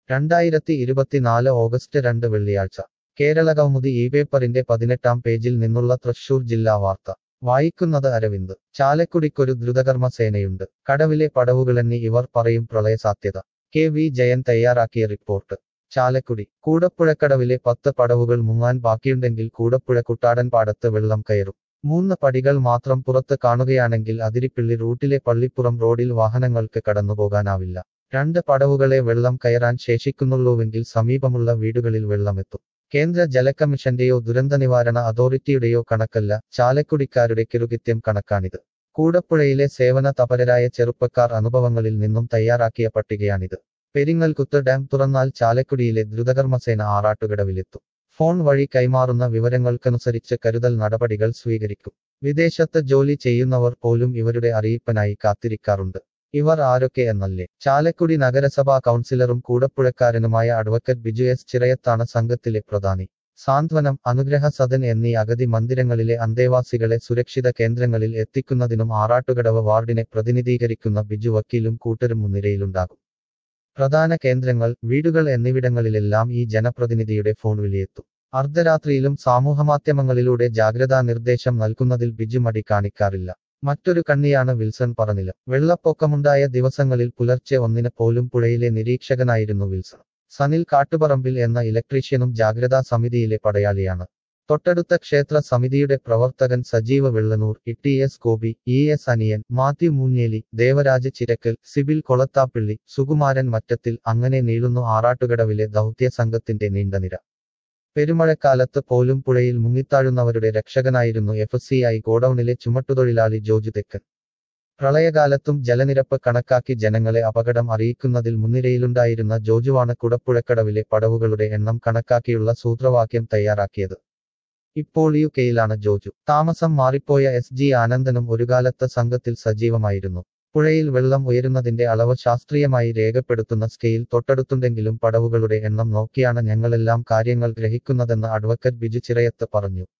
രണ്ടായിരത്തി ഇരുപത്തിനാല് ഓഗസ്റ്റ് രണ്ട് വെള്ളിയാഴ്ച കേരളകൗമുദി ഈ പേപ്പറിന്റെ പതിനെട്ടാം പേജിൽ നിന്നുള്ള തൃശൂർ ജില്ലാ വാർത്ത വായിക്കുന്നത് അരവിന്ദ് ചാലക്കുടിക്കൊരു ദ്രുതകർമ്മ സേനയുണ്ട് കടവിലെ പടവുകളെണ്ണി ഇവർ പറയും പ്രളയസാധ്യത കെ വി ജയൻ തയ്യാറാക്കിയ റിപ്പോർട്ട് ചാലക്കുടി കൂടപ്പുഴക്കടവിലെ പത്ത് പടവുകൾ മുങ്ങാൻ ബാക്കിയുണ്ടെങ്കിൽ കൂടപ്പുഴ കുട്ടാടൻ പാടത്ത് വെള്ളം കയറും മൂന്ന് പടികൾ മാത്രം പുറത്ത് കാണുകയാണെങ്കിൽ അതിരിപ്പിള്ളി റൂട്ടിലെ പള്ളിപ്പുറം റോഡിൽ വാഹനങ്ങൾക്ക് കടന്നുപോകാനാവില്ല രണ്ട് പടവുകളെ വെള്ളം കയറാൻ ശേഷിക്കുന്നുള്ളൂവെങ്കിൽ സമീപമുള്ള വീടുകളിൽ വെള്ളമെത്തും കേന്ദ്ര ജലകമ്മീഷന്റെയോ ദുരന്ത നിവാരണ അതോറിറ്റിയുടെയോ കണക്കല്ല ചാലക്കുടിക്കാരുടെ കിറുകിത്യം കണക്കാണിത് കൂടപ്പുഴയിലെ സേവന തപരരായ ചെറുപ്പക്കാർ അനുഭവങ്ങളിൽ നിന്നും തയ്യാറാക്കിയ പട്ടികയാണിത് പെരിങ്ങൽകുത്ത് ഡാം തുറന്നാൽ ചാലക്കുടിയിലെ ദ്രുതകർമ്മസേന ആറാട്ടുകടവിലെത്തും ഫോൺ വഴി കൈമാറുന്ന വിവരങ്ങൾക്കനുസരിച്ച് കരുതൽ നടപടികൾ സ്വീകരിക്കും വിദേശത്ത് ജോലി ചെയ്യുന്നവർ പോലും ഇവരുടെ അറിയിപ്പിനായി കാത്തിരിക്കാറുണ്ട് ഇവർ ആരൊക്കെ എന്നല്ലേ ചാലക്കുടി നഗരസഭാ കൗൺസിലറും കൂടപ്പുഴക്കാരനുമായ അഡ്വക്കറ്റ് ബിജു എസ് ചിറയത്താണ് സംഘത്തിലെ പ്രധാനി സാന്ത്വനം അനുഗ്രഹ സദൻ എന്നീ അഗതി മന്ദിരങ്ങളിലെ അന്തേവാസികളെ സുരക്ഷിത കേന്ദ്രങ്ങളിൽ എത്തിക്കുന്നതിനും ആറാട്ടുകടവ് വാർഡിനെ പ്രതിനിധീകരിക്കുന്ന ബിജു വക്കീലും കൂട്ടരും മുൻനിരയിലുണ്ടാകും പ്രധാന കേന്ദ്രങ്ങൾ വീടുകൾ എന്നിവിടങ്ങളിലെല്ലാം ഈ ജനപ്രതിനിധിയുടെ ഫോൺ വിളിയെത്തും അർദ്ധരാത്രിയിലും സാമൂഹമാധ്യമങ്ങളിലൂടെ ജാഗ്രതാ നിർദ്ദേശം നൽകുന്നതിൽ ബിജു മടി കാണിക്കാറില്ല മറ്റൊരു കണ്ണിയാണ് വിൽസൺ പറഞ്ഞില്ല വെള്ളപ്പൊക്കമുണ്ടായ ദിവസങ്ങളിൽ പുലർച്ചെ ഒന്നിന് പോലും പുഴയിലെ നിരീക്ഷകനായിരുന്നു വിൽസൺ സനിൽ കാട്ടുപറമ്പിൽ എന്ന ഇലക്ട്രീഷ്യനും ജാഗ്രതാ സമിതിയിലെ പടയാളിയാണ് തൊട്ടടുത്ത ക്ഷേത്ര സമിതിയുടെ പ്രവർത്തകൻ സജീവ Vellanur E S Gopi E S Aniyan Mathew Moonjeli Devaraj Chirakkal Sibil Kolathappilly Sukumaran Mattathil അങ്ങനെ നീളുന്നു ആറാട്ടുകടവിലെ ദൗത്യ സംഘത്തിന്റെ നീണ്ടനിര പെരുമഴക്കാലത്ത് പോലും പുഴയിൽ മുങ്ങിത്താഴുന്നവരുടെ രക്ഷകനായിരുന്നു എഫ് സി ഐ ഗോഡൌണിലെ ചുമട്ടുതൊഴിലാളി ജോജു തെക്കൻ പ്രളയകാലത്തും ജലനിരപ്പ് കണക്കാക്കി ജനങ്ങളെ അപകടം അറിയിക്കുന്നതിൽ മുൻനിരയിലുണ്ടായിരുന്ന ജോജുവാണ് കുടപ്പുഴക്കടവിലെ പടവുകളുടെ എണ്ണം കണക്കാക്കിയുള്ള സൂത്രവാക്യം തയ്യാറാക്കിയത് ഇപ്പോൾ യു കെയിലാണ് ജോജു താമസം മാറിപ്പോയ എസ് ജി ആനന്ദനും ഒരുകാലത്ത് സംഘത്തിൽ സജീവമായിരുന്നു പുഴയിൽ വെള്ളം ഉയരുന്നതിന്റെ അളവ് ശാസ്ത്രീയമായി രേഖപ്പെടുത്തുന്ന സ്കെയിൽ തൊട്ടടുത്തുണ്ടെങ്കിലും പടവുകളുടെ എണ്ണം നോക്കിയാണ് ഞങ്ങളെല്ലാം കാര്യങ്ങൾ ഗ്രഹിക്കുന്നതെന്ന് അഡ്വക്കറ്റ് ബിജു ചിറയത്ത് പറഞ്ഞു